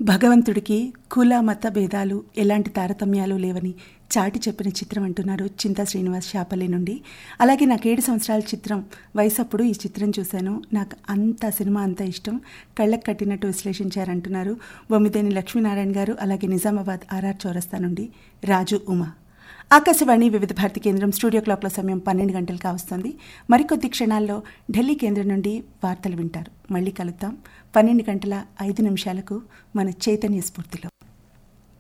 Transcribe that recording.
భగవంతుడికి కుల మత భేదాలు ఎలాంటి తారతమ్యాలు లేవని చాటి చెప్పిన చిత్రం అంటున్నారు చింతా శ్రీనివాస్ శాపల్లి నుండి అలాగే నాకు ఏడు సంవత్సరాల చిత్రం వయసప్పుడు ఈ చిత్రం చూశాను నాకు అంత సినిమా అంత ఇష్టం కళ్ళకు కట్టినట్టు విశ్లేషించారంటున్నారు బొమ్మిదేని లక్ష్మీనారాయణ గారు అలాగే నిజామాబాద్ ఆర్ఆర్ చౌరస్తా నుండి రాజు ఉమా ఆకాశవాణి వివిధ భారతి కేంద్రం స్టూడియో క్లాక్ల సమయం పన్నెండు గంటలు కావస్తుంది మరికొద్ది క్షణాల్లో ఢిల్లీ కేంద్రం నుండి వార్తలు వింటారు మళ్ళీ కలుద్దాం పన్నెండు గంటల ఐదు నిమిషాలకు మన చైతన్య స్ఫూర్తిలో